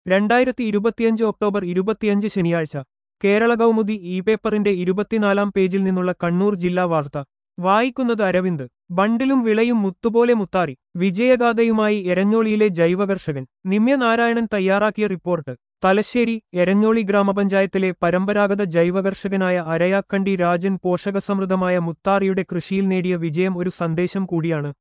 രണ്ടായിരത്തി ഇരുപത്തിയഞ്ച് ഒക്ടോബർ ഇരുപത്തിയഞ്ച് ശനിയാഴ്ച കേരള കൗമുദി ഇ പേപ്പറിന്റെ ഇരുപത്തിനാലാം പേജിൽ നിന്നുള്ള കണ്ണൂർ ജില്ലാ വാർത്ത വായിക്കുന്നത് അരവിന്ദ് ബണ്ടിലും വിളയും മുത്തുപോലെ മുത്താറി വിജയഗാഥയുമായി എരഞ്ഞോളിയിലെ ജൈവകർഷകൻ നിമ്യനാരായണൻ തയ്യാറാക്കിയ റിപ്പോർട്ട് തലശ്ശേരി എരഞ്ഞോളി ഗ്രാമപഞ്ചായത്തിലെ പരമ്പരാഗത ജൈവകർഷകനായ അരയാക്കണ്ടി രാജൻ പോഷകസമൃദ്ധമായ മുത്താറിയുടെ കൃഷിയിൽ നേടിയ വിജയം ഒരു സന്ദേശം കൂടിയാണ്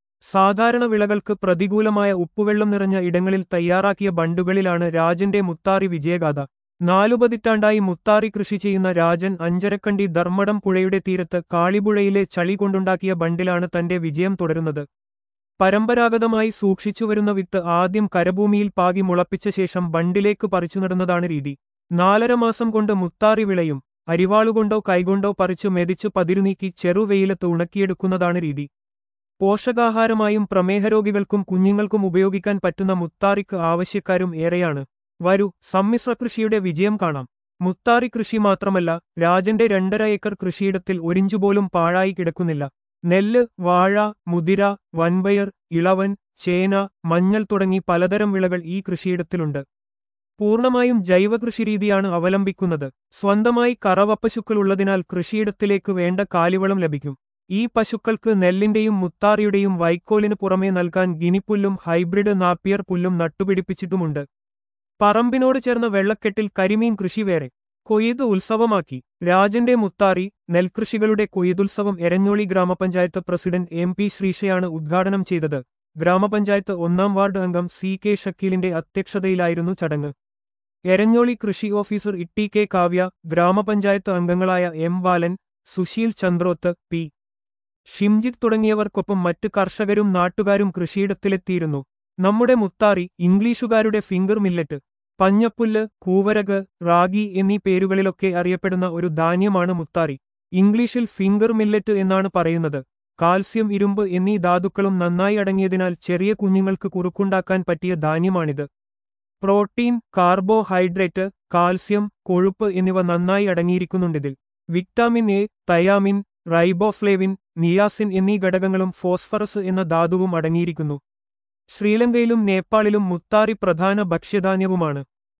സാധാരണ വിളകൾക്ക് പ്രതികൂലമായ ഉപ്പുവെള്ളം നിറഞ്ഞ ഇടങ്ങളിൽ തയ്യാറാക്കിയ ബണ്ടുകളിലാണ് രാജന്റെ മുത്താറി വിജയഗാഥ നാലു പതിറ്റാണ്ടായി മുത്താറി കൃഷി ചെയ്യുന്ന രാജൻ അഞ്ചരക്കണ്ടി ധർമ്മടം പുഴയുടെ തീരത്ത് കാളിപുഴയിലെ ചളി കൊണ്ടുണ്ടാക്കിയ ബണ്ടിലാണ് തന്റെ വിജയം തുടരുന്നത് പരമ്പരാഗതമായി സൂക്ഷിച്ചുവരുന്ന വിത്ത് ആദ്യം കരഭൂമിയിൽ പാകി മുളപ്പിച്ച ശേഷം ബണ്ടിലേക്ക് പറിച്ചു നടുന്നതാണ് രീതി നാലര മാസം കൊണ്ട് മുത്താറി വിളയും അരിവാളുകൊണ്ടോ കൈകൊണ്ടോ പറിച്ചു മെതിച്ചു പതിരുനീക്കി ചെറുവെയിലത്ത് ഉണക്കിയെടുക്കുന്നതാണ് രീതി പോഷകാഹാരമായും പ്രമേഹരോഗികൾക്കും കുഞ്ഞുങ്ങൾക്കും ഉപയോഗിക്കാൻ പറ്റുന്ന മുത്താറിക്ക് ആവശ്യക്കാരും ഏറെയാണ് വരൂ സമ്മിശ്ര കൃഷിയുടെ വിജയം കാണാം മുത്താറി കൃഷി മാത്രമല്ല രാജന്റെ രണ്ടര ഏക്കർ കൃഷിയിടത്തിൽ ഒരിഞ്ചുപോലും പാഴായി കിടക്കുന്നില്ല നെല്ല് വാഴ മുതിര വൻപയർ ഇളവൻ ചേന മഞ്ഞൾ തുടങ്ങി പലതരം വിളകൾ ഈ കൃഷിയിടത്തിലുണ്ട് പൂർണ്ണമായും ജൈവകൃഷിരീതിയാണ് അവലംബിക്കുന്നത് സ്വന്തമായി കറവപ്പശുക്കൾ ഉള്ളതിനാൽ കൃഷിയിടത്തിലേക്ക് വേണ്ട കാലിവളം ലഭിക്കും ഈ പശുക്കൾക്ക് നെല്ലിന്റെയും മുത്താറിയുടെയും വൈക്കോലിന് പുറമേ നൽകാൻ ഗിനിപ്പുല്ലും ഹൈബ്രിഡ് നാപ്പിയർ പുല്ലും നട്ടുപിടിപ്പിച്ചിട്ടുമുണ്ട് പറമ്പിനോട് ചേർന്ന വെള്ളക്കെട്ടിൽ കരിമീൻ കൃഷി വേറെ കൊയ്ത് ഉത്സവമാക്കി രാജന്റെ മുത്താറി നെൽകൃഷികളുടെ കൊയ്തുത്സവം എരഞ്ഞോളി ഗ്രാമപഞ്ചായത്ത് പ്രസിഡന്റ് എം പി ശ്രീഷയാണ് ഉദ്ഘാടനം ചെയ്തത് ഗ്രാമപഞ്ചായത്ത് ഒന്നാം വാർഡ് അംഗം സി കെ ഷക്കീലിന്റെ അധ്യക്ഷതയിലായിരുന്നു ചടങ്ങ് എരഞ്ഞോളി കൃഷി ഓഫീസർ ഇട്ടി കെ കാവ്യ ഗ്രാമപഞ്ചായത്ത് അംഗങ്ങളായ എം ബാലൻ സുശീൽ ചന്ദ്രോത്ത് പി ഷിംജിത്ത് തുടങ്ങിയവർക്കൊപ്പം മറ്റ് കർഷകരും നാട്ടുകാരും കൃഷിയിടത്തിലെത്തിയിരുന്നു നമ്മുടെ മുത്താറി ഇംഗ്ലീഷുകാരുടെ ഫിംഗർ മില്ലറ്റ് പഞ്ഞപ്പുല്ല് കൂവരക് റാഗി എന്നീ പേരുകളിലൊക്കെ അറിയപ്പെടുന്ന ഒരു ധാന്യമാണ് മുത്താറി ഇംഗ്ലീഷിൽ ഫിംഗർ മില്ലറ്റ് എന്നാണ് പറയുന്നത് കാൽസ്യം ഇരുമ്പ് എന്നീ ധാതുക്കളും നന്നായി അടങ്ങിയതിനാൽ ചെറിയ കുഞ്ഞുങ്ങൾക്ക് കുറുക്കുണ്ടാക്കാൻ പറ്റിയ ധാന്യമാണിത് പ്രോട്ടീൻ കാർബോഹൈഡ്രേറ്റ് കാൽസ്യം കൊഴുപ്പ് എന്നിവ നന്നായി അടങ്ങിയിരിക്കുന്നുണ്ടിതിൽ vitamin A thiamine riboflavin niacin എന്നീ ഘടകങ്ങളും ഫോസ്ഫറസ് എന്ന ധാതുവും അടങ്ങിയിരിക്കുന്നു ശ്രീലങ്കയിലും നേപ്പാളിലും മുത്താറി പ്രധാന ഭക്ഷ്യധാന്യവുമാണ്